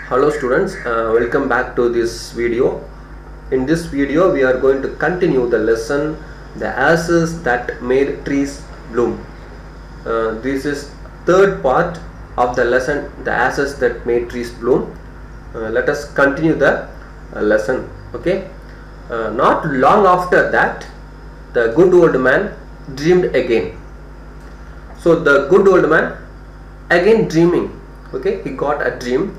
hello students uh, welcome back to this video in this video we are going to continue the lesson the ashes that made trees bloom uh, this is third part of the lesson the ashes that made trees bloom uh, let us continue the uh, lesson okay uh, not long after that the good old man dreamed again so the good old man again dreaming okay he got a dream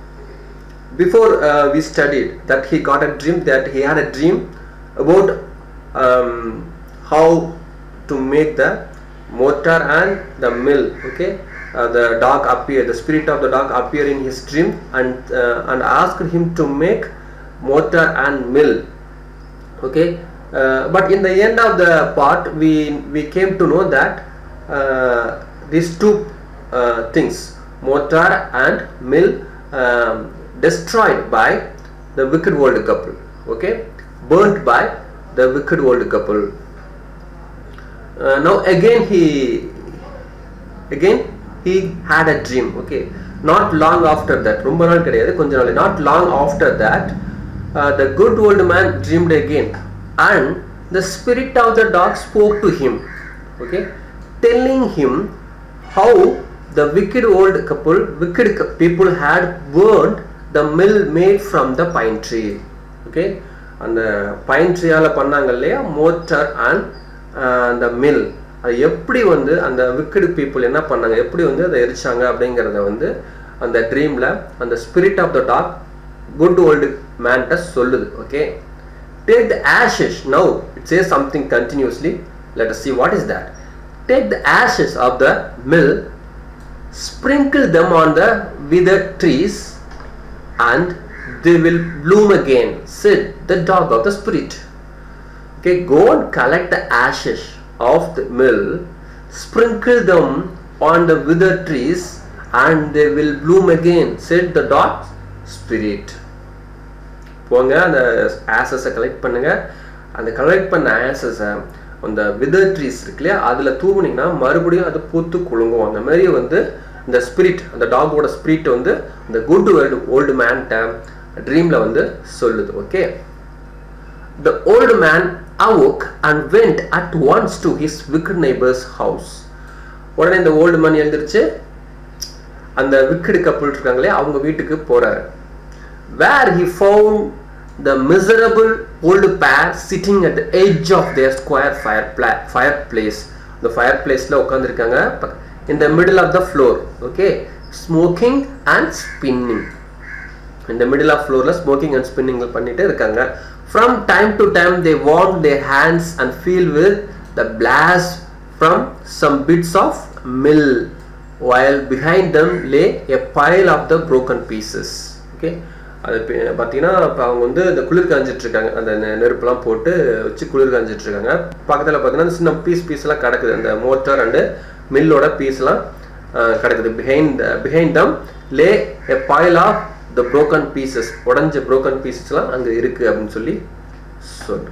before uh, we studied that he got a dream that he had a dream about um, how to make the mortar and the mill okay uh, the dog appeared the spirit of the dog appeared in his dream and uh, and asked him to make mortar and mill okay uh, but in the end of the part we we came to know that uh, these two uh, things mortar and mill um, destroyed by the wicked old couple okay burnt by the wicked old couple uh, now again he again he had a dream okay not long after that ரொம்ப நாள் கிடையாது கொஞ்ச நாள் not long after that uh, the good old man dreamed again and the spirit of the dog spoke to him okay telling him how the wicked old couple wicked cou- people had burned the mill made from the pine tree okay அந்த pine ட்ரீயால் பண்ணாங்க இல்லையா motor and அந்த mill அது எப்படி வந்து அந்த விக்கெடு people என்ன பண்ணாங்க எப்படி வந்து அதை எரிச்சாங்க அப்படிங்கிறத வந்து அந்த ட்ரீமில் அந்த spirit of the dog good old மேன்ட்ட சொல்லுது okay take the ashes now it says something continuously let us see what is that take the ashes of the mill sprinkle them on the withered trees and they will bloom again said the dog of the spirit okay go and collect the ashes of the mill sprinkle them on the withered trees and they will bloom again said the dog spirit போங்க அந்த ஆசஸை collect பண்ணுங்க அந்த collect பண்ண ஆசஸை அந்த wither trees இருக்கு இல்லையா அதில் தூவுனீங்கன்னா மறுபடியும் அது பூத்து குலுங்கும் அந்த மாதிரி வந்து இந்த ஸ்பிரிட் அந்த டாகோட ஸ்பிரிட் வந்து இந்த குட் வேர்ல்டு ஓல்டு மேன்ட்ட ட்ரீமில் வந்து சொல்லுது okay the old man awoke and went at once to his wicked neighbor's house உடனே இந்த ஓல்டு மேன் எழுந்திருச்சு அந்த விக்கெடு கப்பல் இருக்காங்களே அவங்க வீட்டுக்கு போறாரு where he found the miserable old pair sitting at the edge of their square fire pla- fireplace the fireplaceல உட்காந்துருக்காங்க in the middle of the floor okay smoking and spinning in the middle of floorல smoking and spinning பண்ணிட்டு இருக்காங்க from time to time they warmed their hands and feel with the blast from some bits of mill while behind them lay a pile of the broken pieces okay அது பி- பார்த்தீங்கன்னா இப்போ அவங்க வந்து இந்த குளிர் காஞ்சிட்டு இருக்காங்க அந்த நெ- நெருப்புலாம் போட்டு வச்சு குளிர் காஞ்சிட்டு இருக்காங்க பக்கத்தில் பார்த்தீங்கன்னா சின்ன பீஸ் பீஸ்லாம் கிடக்குது அந்த மோட்டார் அண்டு மில்லோட பீஸ்லாம் கிடக்குது behind behind them lay a pile of the broken pieces உடஞ்ச broken பீசஸ்லாம் அங்கே இருக்கு அப்படின்னு சொல்லி சொல்லு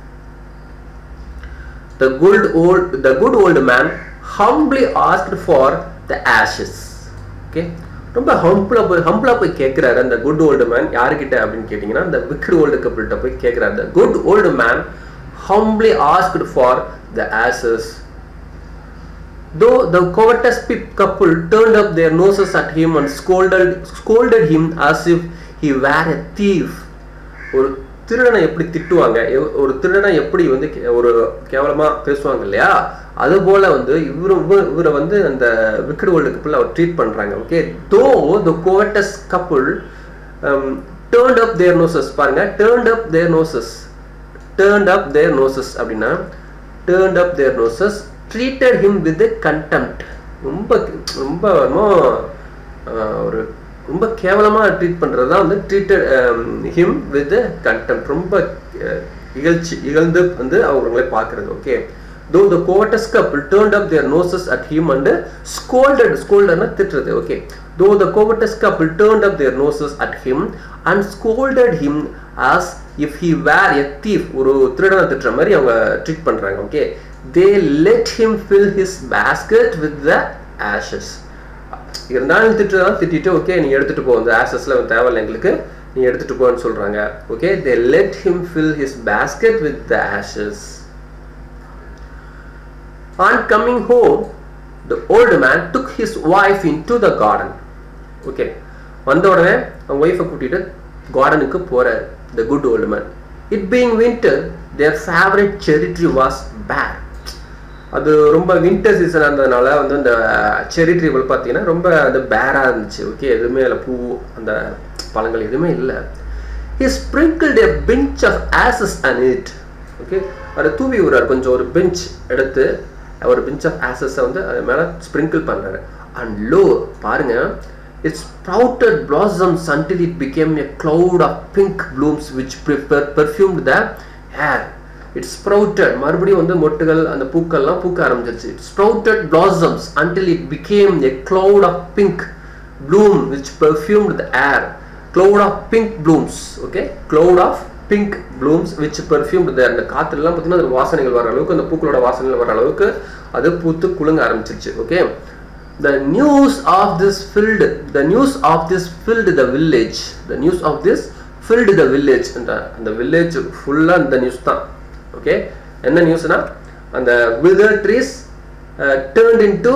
the good old the good old man humbly asked for the ashes okay ரொம்ப ஹம்பிளா போய் ஹம்பிளா போய் கேட்கிறாரு அந்த குட் ஓல்டு மேன் யாருக்கிட்ட அப்படின்னு கேட்டிங்கன்னா அந்த விக்கெட் ஓல்டு கப்பிள்கிட்ட போய் கேட்கிறாரு the good old man humbly asked for the ashes though the covetous pe- couple turned up their noses at him and scolded scolded him as if he were a thief ஒரு திருடனை எப்படி திட்டுவாங்க எவ்- ஒரு திருடனை எப்படி வந்து கே- ஒரு கேவலமா பேசுவாங்க இல்லையா அது போல வந்து இவரு இவ- இவரை வந்து அந்த விக்கெட் வேர்ல்டு கப்பிள் அவர் ட்ரீட் பண்றாங்க ஓகே தோ த கோவட்டஸ் couple turned up their noses பாருங்க turned up their noses turned up their noses அப்படின்னா turned up their noses treated him with contempt ரொம்ப ரொம்ப என்னமோ, ஆஹ், ஒரு ரொம்ப கேவலமா ட்ரீட் பண்றது தான் வந்து ட்ரீட்டட் ஹிம் வித் கண்டெம்ட் ரொம்ப அஹ், இகழ்ச்சி இகழ்ந்து வந்து அவங்களை பார்க்கறது okay though the covetous couple turned up their noses at him and scolded ஸ்கோல்டர்னா திட்டுறது okay though the covetous couple turned up their noses at him and scolded him as if he were a thief ஒரு திருடனை திட்டுற மாதிரி அவங்க treat பண்றாங்க okay they let him fill his basket with the ashes இருந்தாலும் திட்டுதான் திட்டிட்டு okay நீ எடுத்துட்டு போ இந்த ஆசஸ்ல தேவையில்லை எங்களுக்கு நீ எடுத்துட்டு போன்னு சொல்றாங்க okay they let him fill his basket with the ashes on coming home the old man took his wife into the garden okay வந்த உடனே அவங்க ஒய்ஃபை கூட்டிட்டு கார்டனுக்கு போறாரு the good old man it being winter their favourite cherry tree was bare அது ரொம்ப winter season இருந்ததுனால வந்து அந்த செரி ட்ரீவல் பார்த்தீங்கன்னா ரொம்ப அந்த பேராக இருந்துச்சு ஓகே எதுவுமே இல்லை பூ அந்த பழங்கள் எதுவுமே இல்லை he sprinkled a pinch of ashes and it okay அதை தூவி விடுறாரு கொஞ்சம் ஒரு பெஞ்ச் எடுத்து ஒரு பெஞ்ச் ஆஃப் ஆசஸை வந்து அது மேலே ஸ்ப்ரிங்கிள் பண்ணுறாரு அண்ட் லோ பாருங்க it's sprouted blossoms until it became a cloud of pink blooms which per- perfumed the air it's sprouted மறுபடியும் வந்து மொட்டுகள் அந்த பூக்கள்லாம் பூக்க ஆரம்பிச்சிருச்சு it sprouted blossoms until it became a cloud of pink bloom which perfumed the air cloud of pink blooms okay cloud of pink blooms which perfumed the அந்த காத்துலலாம் பார்த்தீங்கன்னா அது வாசனைகள் வர அளவுக்கு அந்த பூக்களோட வாசனைகள் வர அளவுக்கு அது பூத்து குலுங்க ஆரம்பிச்சிருச்சு okay the news of this filled the news of this filled the village the news of this filled the village அந்த அந்த village ஃபுல்லா இந்த நியூஸ் தான் ஓகே என்ன நியூஸ்னா அந்த wither trees uh, turned into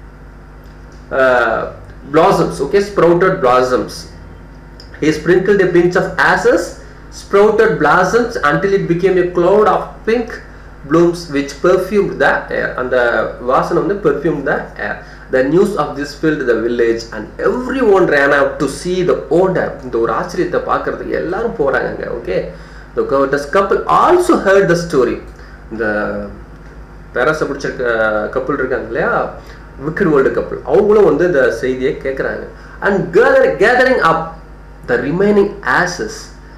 uh, blossoms okay sprouted blossoms he sprinkled a pinch of ashes sprouted blossoms until it became a cloud of pink blooms which perfumed the air அந்த வாசனை வந்து perfumed the air the news of this filled the village and everyone ran out to see the odor இந்த ஒரு ஆச்சரியத்தை பார்க்கறதுக்கு எல்லாரும் போறாங்க okay the covetous couple also heard the story இந்த பேரஸை பிடிச்ச கப்பல் இருக்காங்க இல்லையா விக்கட் வேர்ல்டு கப்பல் அவங்களும் வந்து இந்த செய்தியை கேட்குறாங்க and gather gathering up the remaining ashes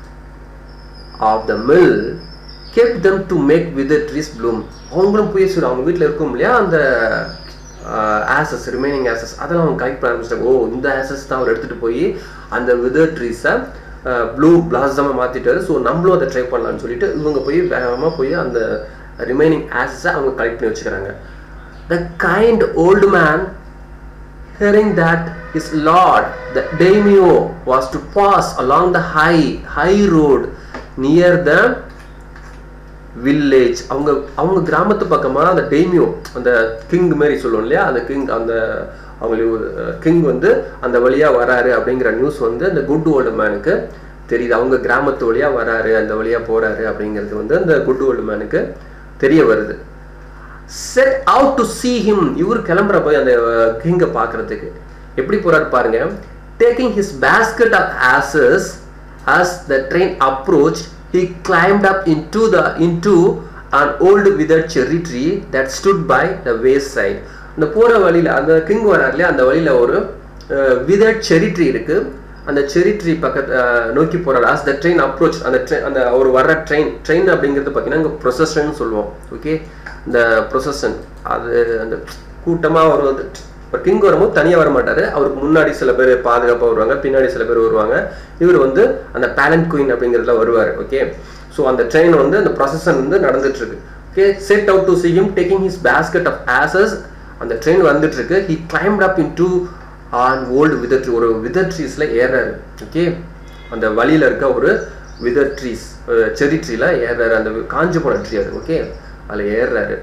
of the mill kept them to make wither trees bloom அவங்களும் போய் சொல்லு அவங்க வீட்டில் இருக்கும் இல்லையா அந்த ஆசஸ் ரிமைனிங் ஆசஸ் அதெல்லாம் அவங்க கலெக்ட் பண்ண ஆரம்பிச்சிட்டாங்க ஓ இந்த ஆசஸ் தான் அவர் எடுத்துகிட்டு போய் அந்த விதர் ட்ரீஸை ப்ளூ பிளாசமாக மாற்றிட்டாரு ஸோ நம்மளும் அதை ட்ரை பண்ணலாம்னு சொல்லிட்டு இவங்க போய் வேகமாக போய் அந்த ரிமைனிங் ஆசஸை அவங்க கலெக்ட் பண்ணி வச்சுக்கிறாங்க the kind old man hearing that his lord the daimyo was to pass along the high high road near the village அவங்க அவங்க கிராமத்து பக்கமா அந்த டெய்மியோ அந்த கிங் மாதிரி சொல்லுவோம் இல்லையா அந்த கிங் அந்த அவங்களுக்கு கிங் வந்து அந்த வழியா வராரு அப்படிங்கிற நியூஸ் வந்து அந்த குட் ஓல்டு மேனுக்கு தெரியுது அவங்க கிராமத்து வழியா வராரு அந்த வழியா போறாரு அப்படிங்கிறது வந்து அந்த குட் ஓல்டு மேனுக்கு தெரிய வருது set out to see him இவர் கிளம்புற போய் அந்த கிங்கை பார்க்கறதுக்கு எப்படி போறாரு பாருங்க taking his basket of asses as the train approached he climbed up into the into an old withered cherry tree that stood by the wayside இந்த போற வழியில அந்த கிங் வரார் இல்லையா அந்த வழியில ஒரு விதர்ட் செரி ட்ரீ இருக்கு அந்த செரி ட்ரீ பக்கத்து நோக்கி போறாரு as the train approached அந்த ட்ரெயின் அந்த ஒரு வர்ற ட்ரெயின் ட்ரெயின் அப்படிங்கிறது பார்த்தீங்கன்னா இங்கே ப்ரொசஷன் சொல்லுவோம் ஓகே இந்த ப்ரொசஷன் அது அந்த கூட்டமாக வருவது இப்போ கிங் வரும்போது தனியாக வர மாட்டார் அவருக்கு முன்னாடி சில பேர் பாதுகாப்பாக வருவாங்க பின்னாடி சில பேர் வருவாங்க இவர் வந்து அந்த பேலண்ட் குயின் அப்படிங்கிறதுல வருவார் ஓகே ஸோ அந்த ட்ரெயின் வந்து அந்த ப்ரொசஷன் வந்து நடந்துட்டு இருக்கு okay set out to see him taking his basket of ashes அந்த ட்ரெயின் வந்துட்டு இருக்கு he climbed up into an old wither tree ஒரு விதர் ட்ரீஸில் ஏறாரு ஓகே அந்த வழியில் இருக்க ஒரு விதர் ட்ரீஸ் செரி ட்ரீல ஏறாரு அந்த காஞ்சு போன ட்ரீ அது ஓகே அதில் ஏறுறாரு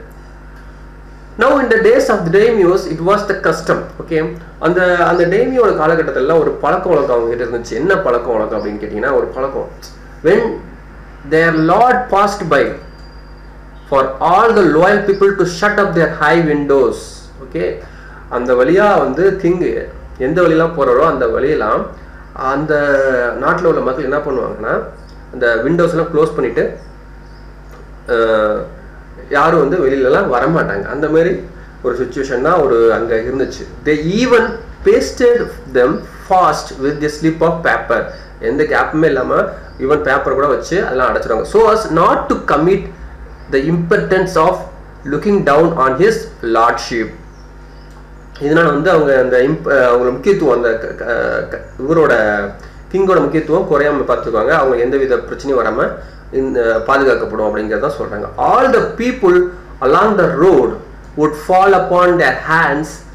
நவ் இந்த days of the daimyos it was the custom okay அந்த அந்த டேமியோட காலகட்டத்தில் ஒரு பழக்க வழக்கம் அவங்க கிட்ட இருந்துச்சு என்ன பழக்க வழக்கம் அப்படின்னு கேட்டிங்கன்னா ஒரு பழக்கம் when their lord passed by for all the loyal people to shut up their high windows okay அந்த வழியாக வந்து கிங் எந்த வழியெல்லாம் போகிறாரோ அந்த வழியெல்லாம் அந்த நாட்டில் உள்ள மக்கள் என்ன பண்ணுவாங்கன்னா அந்த விண்டோஸ்லாம் க்ளோஸ் பண்ணிவிட்டு யாரும் வந்து வெளியிலலாம் வரமாட்டாங்க அந்த மாதிரி ஒரு சுச்சுவேஷன் தான் ஒரு அங்கே இருந்துச்சு they even pasted them fast with the slip of paper எந்த கேப்புமே இல்லாமல் ஈவன் பேப்பர் கூட வச்சு அதெல்லாம் அடைச்சிருவாங்க so as not to commit the importance of looking down on his lordship இதனால வந்து அவங்க அந்த இம்ப் அவங்களோட முக்கியத்துவம் அந்த இவரோட கிங்கோட முக்கியத்துவம் குறையாம பார்த்துக்குவாங்க அவங்க எந்த வித பிரச்சனையும் வராமல் இந்த பாதுகாக்கப்படும் அப்படிங்கிறத சொல்றாங்க all the people along the road would fall upon their hands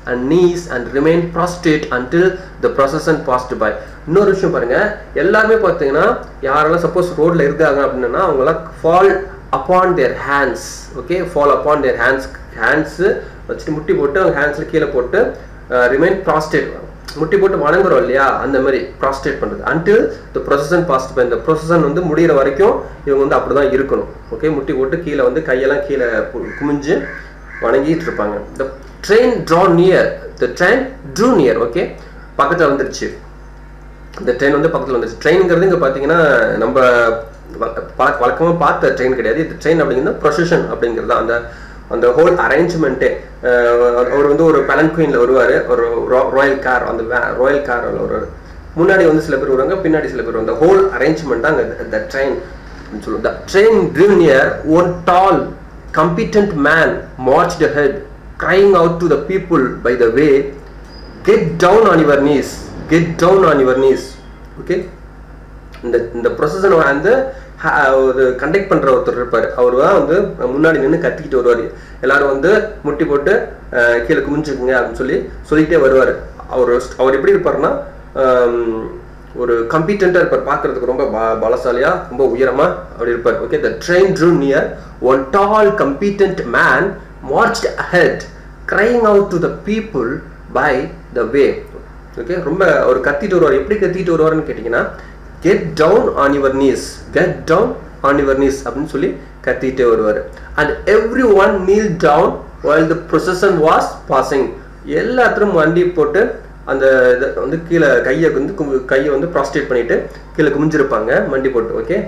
and knees and remain prostrate until the procession passed by இன்னொரு விஷயம் பாருங்க எல்லாருமே பார்த்தீங்கன்னா யாரெல்லாம் சப்போஸ் ரோட்ல இருக்காங்க அப்படின்னா அவங்களாம் fall upon their hands okay fall upon their hands hands வச்சுட்டு முட்டி போட்டு அவங்க ஹேண்ட்ஸில் கீழே போட்டு ரிமைன் ப்ராஸ்டேட் முட்டி போட்டு வணங்குறோம் இல்லையா அந்த மாதிரி ப்ராஸ்டேட் பண்ணுறது until the procession passed by இந்த ப்ரொசஷன் வந்து முடிகிற வரைக்கும் இவங்க வந்து அப்படி தான் இருக்கணும் ஓகே முட்டி போட்டு கீழே வந்து கையெல்லாம் கீழே கு- குமிஞ்சு வணங்கிட்டு இருப்பாங்க the train drew near the train drew near okay பக்கத்தில் வந்துருச்சு இந்த ட்ரெயின் வந்து பக்கத்தில் வந்துச்சு ட்ரெயினுங்கிறது இங்கே பார்த்தீங்கன்னா நம்ம வழக்க வழக்கமாக பார்த்த ட்ரெயின் கிடையாது இது ட்ரெயின் அப்படிங்கிறது ப்ரொசஷன் அப்படிங்கிறது தான் அந்த அந்த ஹோல் அரேஞ்ச்மெண்ட்டே அவர் வந்து ஒரு பலன்குயினில் வருவார் ஒரு ராயல் கார் அந்த ராயல் கார் வருவார் முன்னாடி வந்து சில பேர் வருவாங்க பின்னாடி சில பேர் வந்து ஹோல் அரேஞ்ச்மெண்ட் தான் அங்கே த ட்ரெயின் சொல்லுவோம் the train drew near one tall competent man marched ahead crying out to the people by the way get down on your knees get down on your knees okay இந்த இந்த ப்ரொசஸன் வந்து ha- ஒரு conduct பண்ற ஒருத்தர் இருப்பார் அவர் தான் வந்து முன்னாடி நின்று கத்திக்கிட்டு வருவார் எல்லாரும் வந்து முட்டி போட்டு அஹ், கீழே குமிஞ்சுக்குங்க அப்படின்னு சொல்லி சொல்லிட்டே வருவார் அவர் அவர் எப்படி இருப்பாருன்னா ஆம், ஒரு கம்பீட்டண்டா இருப்பார் பார்க்கிறதுக்கு ரொம்ப ப- பலசாலியா ரொம்ப உயரமா அப்படி இருப்பார் okay the train drew near one tall competent man marched ahead crying out to the people by the way okay ரொம்ப ஒரு கத்திட்டு வருவார் எப்படி கத்திட்டு வருவாருன்னு கேட்டிங்கன்னா get down on your knees get down on your knees அப்படின்னு சொல்லி கத்திட்டே வருவார் and everyone kneel down while the procession was passing எல்லாத்திலும் வண்டி போட்டு அந்த இதை வந்து கீழே கையை வந்து கு- கையை வந்து ப்ராஸ்டேட் பண்ணிட்டு கீழே குமிஞ்சிருப்பாங்க மண்டி போட்டு ஓகே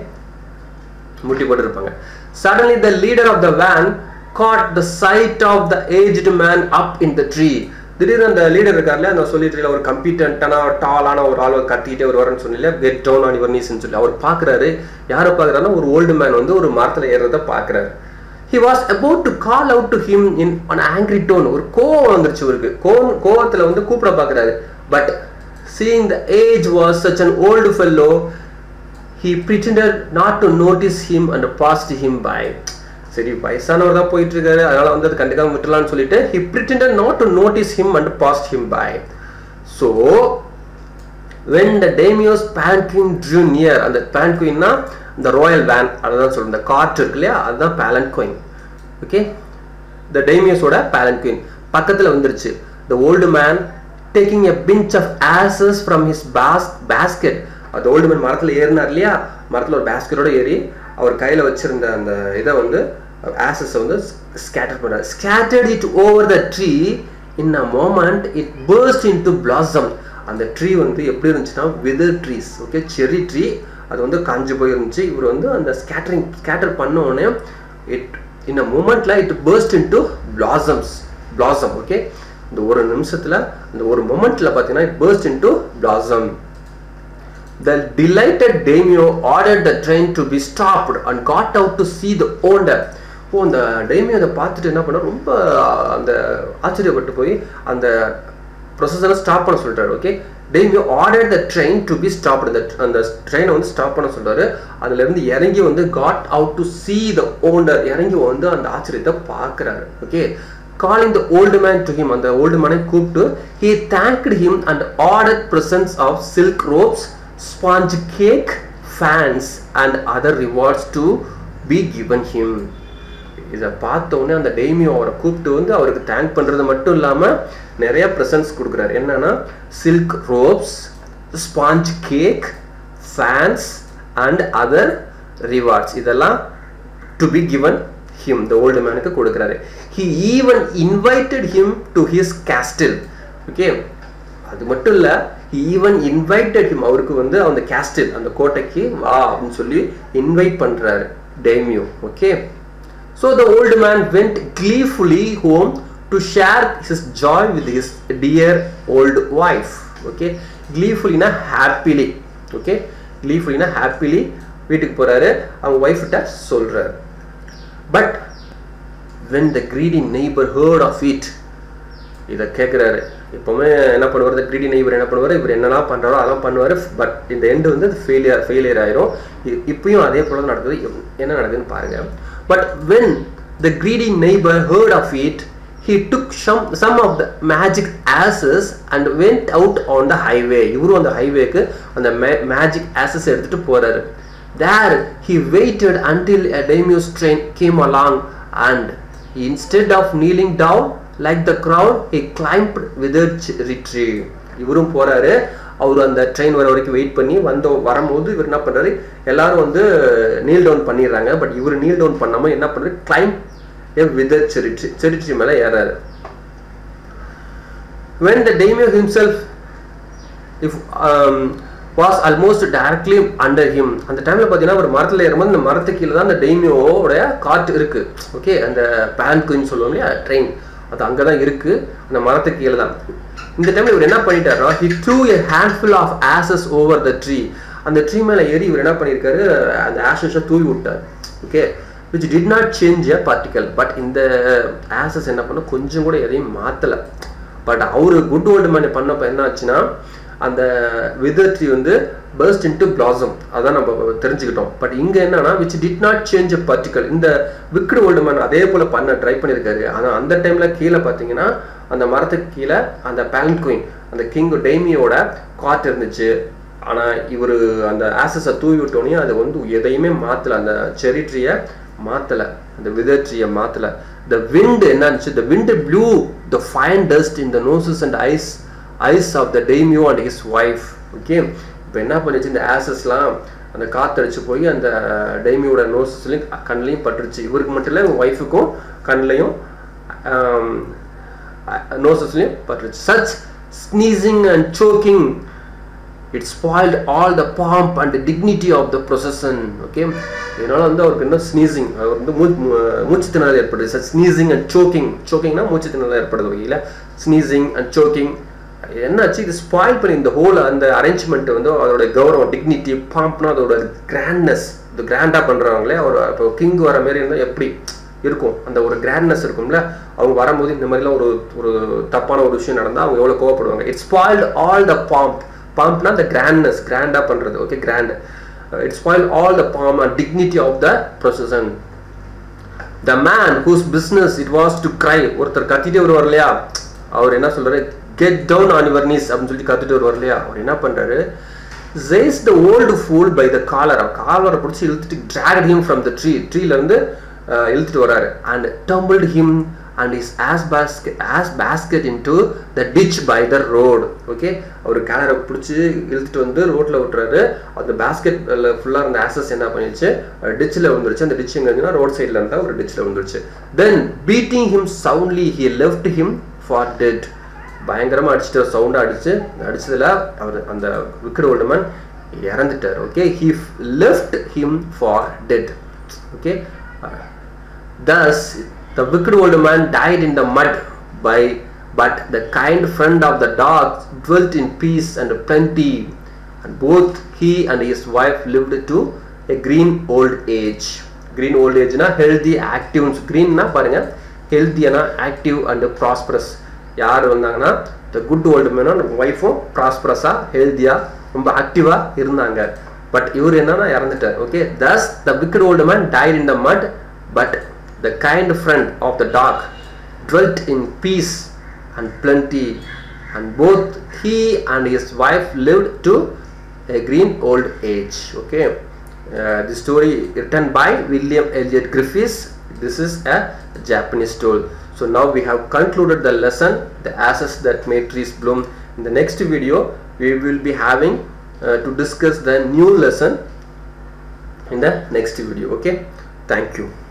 முட்டி போட்டு இருப்பாங்க suddenly the leader of the van caught the sight of the aged man up in the tree திடீர்னு அந்த லீடர் இருக்கார்ல அந்த சொல்லிட்டு ஒரு கம்பீட்டன்டான டாலான ஒரு ஆள் கத்திட்டே வருவாருன்னு சொன்னீங்க கெட் டவுன் ஆன் யுவர் நீஸ்ன்னு சொல்லி அவர் பார்க்குறாரு யாரை பார்க்குறாருன்னா ஒரு ஓல்டு மேன் வந்து ஒரு மரத்தில் ஏறுறத பார்க்குறாரு he was about to call out to him in an angry tone ஒரு கோவம் வந்துருச்சு இவருக்கு கோவம் கோவத்தில் வந்து கூப்பிட பார்க்குறாரு but seeing the age was such an old fellow he pretended not to notice him and passed him by சரி வயசானவர் தான் போயிட்டு இருக்காரு அதனால வந்து அது கண்டுக்காம விட்டுலாம்னு சொல்லிட்டு he pretended not to notice him and passed him by so when the daimyo's palanquin drew near அந்த palanquinனா இந்த ராயல் வேன் அதுதான் சொல்றேன் இந்த கார்ட் இருக்கு இல்லையா அதுதான் palanquin ஓகே த டேமியஸோட palanquin பக்கத்துல வந்துருச்சு the old man taking a pinch of ashes from his bas basket அந்த ஓல்டு மேன் மரத்துல ஏறினார் இல்லையா மரத்துல ஒரு பேஸ்கெட்டோட ஏறி அவர் கையில வச்சிருந்த அந்த இதை வந்து ஆசஸ் வந்து ஸ்கேட்டர் பண்ணார் scattered it over the tree in a moment it burst into blossom அந்த ட்ரீ வந்து எப்படி இருந்துச்சுன்னா wither trees okay cherry tree அது வந்து காஞ்சு போயிருந்துச்சு இவர் வந்து அந்த ஸ்கேட்டரிங் ஸ்கேட்டர் பண்ண உடனே இட் இன் அ மூமெண்ட்ல it burst into blossoms blossom okay இந்த ஒரு நிமிஷத்துல இந்த ஒரு மொமெண்ட்ல பார்த்தீங்கன்னா it burst into blossom The delighted daimyo ordered the train to be stopped and got out to see the owner. ஓ அந்த டேமியோ அதை பார்த்துட்டு என்ன பண்ண ரொம்ப அந்த ஆச்சரியப்பட்டு போய் அந்த ப்ரொசஸரை ஸ்டாப் பண்ண சொல்லிட்டாரு okay daimyo order the train to be stop அந்த ட்ரெயினை வந்து ஸ்டாப் பண்ண சொல்றாரு அதுல இருந்து இறங்கி வந்து got out to see the owner இறங்கி வந்து அந்த ஆச்சரியத்தை பார்க்குறாரு okay calling the old man to him அந்த old man கூப்பிட்டு he thanked him and ordered presents of silk robes sponge cake fans and other rewards to be given him இதை பார்த்த உடனே அந்த டெய்மியோ அவரை கூப்பிட்டு வந்து அவருக்கு தேங்க் பண்றது மட்டும் இல்லாம நிறைய ப்ரெசன்ஸ் கொடுக்குறாரு என்னன்னா silk robes sponge cake fans and other rewards இதெல்லாம் to be given him the old மேனுக்கு கொடுக்குறாரு he even invited him to his castle okay அது மட்டும் இல்ல he even invited him அவருக்கு வந்து அந்த castle அந்த கோட்டைக்கு வா அப்படின்னு சொல்லி இன்வைட் பண்றாரு daimyo okay so the old man went gleefully home to share his joy with his dear old wife okay gleefully னா happily okay gleefully னா happily வீட்டுக்கு போறாரு அவங்க ஒய்ஃப் கிட்ட சொல்றாரு but when the greedy neighbor heard of it இதை கேட்குறாரு எப்பவுமே என்ன பண்ணுவார் இந்த greedy neighbor என்ன பண்ணுவார் இவர் என்னெல்லாம் பண்ணுறாரோ அதெல்லாம் பண்ணுவார் பட் இந்த எண்டு வந்து ஃபெயிலியர் ஃபெயிலியர் ஆயிரும் இ- இப்பயும் அதே போல தான் நடக்குது எப்- என்ன நடக்குதுன்னு பாருங்க but when the greedy neighbor heard of it he took some some of the magic asses and went out on the highway இவரும் அந்த ஹைவேக்கு அந்த magic asses எடுத்துட்டு போறாரு there he waited until a daimyo's train came along and instead of kneeling down like the crowd he climbed withered tree இவரும் போறாரு அவர் அந்த train வர வரைக்கும் வெயிட் பண்ணி வந்த வரும்போது இவர் என்ன பண்றாரு எல்லாரும் வந்து நீல் டவுன் பண்ணிடுறாங்க பட் இவர் நீல் டவுன் பண்ணாம என்ன பண்றாரு கிளைம் விதர் செரிட்ரி செரிட்ரி மேல ஏறாரு when the daimyo himself if um, was almost directly under him அந்த டைம்ல பாத்தீங்கன்னா ஒரு மரத்துல ஏறும்போது அந்த மரத்துக்கு கீழே தான் அந்த டெய்மியோட காட்டு இருக்கு ஓகே அந்த பேன்குன்னு சொல்லுவோம் இல்லையா ட்ரெயின் அது அங்கதான் இருக்கு அந்த மரத்துக்கு கீழே தான் இந்த டைம்ல இவர் என்ன பண்ணிட்டாருன்னா he threw a handful of ashes over the tree அந்த ட்ரீ மேல ஏறி இவர் என்ன பண்ணியிருக்காரு அந்த ஆஷஸை தூவி விட்டார் okay which did not change a particle but இந்த ஆசஸ் என்ன பண்ண கொஞ்சம் கூட எதையும் மாத்தல பட் அவரு குட் ஓல்டு மேன் பண்ணப்ப என்ன ஆச்சுன்னா அந்த விதர் ட்ரீ வந்து பர்ஸ்ட் இன்டு பிளாசம் அதான் நம்ம தெரிஞ்சுக்கிட்டோம் பட் இங்க என்னன்னா which did not change a particle இந்த விக்டு ஓல்டு மேன் அதே போல பண்ண ட்ரை பண்ணியிருக்காரு ஆனா அந்த டைம்ல கீழே பாத்தீங்கன்னா அந்த மரத்துக்கு கீழே அந்த பேலண்ட் குயின் அந்த கிங் டெய்மியோட காட் இருந்துச்சு ஆனா இவரு அந்த ஆசஸை தூவி விட்டோன்னே அது வந்து எதையுமே மாத்தல அந்த செரி ட்ரீயை மாத்தல அந்த விதர் ட்ரீயை மாத்தல த விண்ட் என்னாச்சு the wind blew the fine dust in the noses and eyes eyes of the daimyo and his wife okay இப்போ என்ன பண்ணிச்சு இந்த ஆசஸ்லாம் அந்த காத்தடிச்சு போய் அந்த டெய்மியோட நோசஸ்லையும் கண்ணிலையும் பட்டுருச்சு இவருக்கு மட்டும் இல்லை இவங்க ஒய்ஃபுக்கும் கண்ணிலையும் நோசஸ்லையும் பட்டுருச்சு such sneezing and choking it spoiled all the pomp and dignity of the procession okay இதனால வந்து அவருக்கு என்ன ஸ்னீசிங் அவர் வந்து மூச்சு திணறல் ஏற்படுது சார் ஸ்னீசிங் அண்ட் சோக்கிங் சோக்கிங்னா மூச்சு திணறல் ஏற்படுது வகையில் ஸ்னீசிங் அண்ட் சோக்கிங் என்னாச்சு இது ஸ்பாயில் பண்ணி இந்த ஹோல் அந்த அரேஞ்ச்மெண்ட் வந்து அதோட கௌரவம் டிக்னிட்டி பாம்ப்னா அதோட கிராண்ட்னஸ் இது கிராண்டாக பண்ணுறவங்களே அவர் இப்போ கிங் வர மாதிரி இருந்தால் எப்படி இருக்கும் அந்த ஒரு கிராண்ட்னஸ் இருக்கும்ல அவங்க வரும்போது இந்த மாதிரிலாம் ஒரு ஒரு தப்பான ஒரு விஷயம் நடந்தால் அவங்க எவ்வளோ கோவப்படுவாங்க it's spoiled all the pomp பாம்ப்னா the grandness கிராண்டா பண்றது okay grand it spoil all the pomp and dignity of the procession the man whose business it was to cry ஒருத்தர் கத்திட்டே வருவார் இல்லையா அவர் என்ன சொல்றாரு get down on your knees அப்படின்னு சொல்லி கத்திட்டு வருவார் இல்லையா அவர் என்ன பண்றாரு seized the old fool by the collar காலரை பிடிச்சி இழுத்துட்டு dragged him from the tree ட்ரீல இருந்து இழுத்துட்டு வராரு and tumbled him and his ash basket ash basket into the ditch by the road okay அவர் கேலரை பிடிச்சி இழுத்துட்டு வந்து ரோட்டில் விட்டுறாரு அந்த பேஸ்கெட்டில் ஃபுல்லாக இருந்த ஆசஸ் என்ன பண்ணிடுச்சு டிச்சில் விழுந்துருச்சு அந்த டிச் எங்கே இருந்துன்னா ரோட் சைடில் இருந்தால் ஒரு டிச்சில் விழுந்துருச்சு then beating him soundly he left him for dead பயங்கரமாக அடிச்சுட்டு சவுண்டாக அடிச்சு அடிச்சதுல அவர் அந்த விக்கட் ஓல்டுமேன் இறந்துட்டார் okay he left him for dead okay thus The wicked old man died in the mud by but the kind friend of the dog dwelt in peace and plenty and both he and his wife lived to a green old age green old age na healthy active green na பாருங்க ஹெல்த்தியான active and prosperous யார் வந்தாங்கன்னா த good old மேனும் ஒய்ஃபும் ப்ராஸ்பரஸாக ஹெல்த்தியாக ரொம்ப ஆக்டிவாக இருந்தாங்க but இவர் என்னன்னா இறந்துட்டார் okay thus the wicked old man died in the mud but the kind friend of the dog dwelt in peace and plenty and both he and his wife lived to a green old age okay uh, the story written by william elliot griffiths this is a japanese story so now we have concluded the lesson the ashes that made trees bloom in the next video we will be having uh, to discuss the new lesson in the next video okay thank you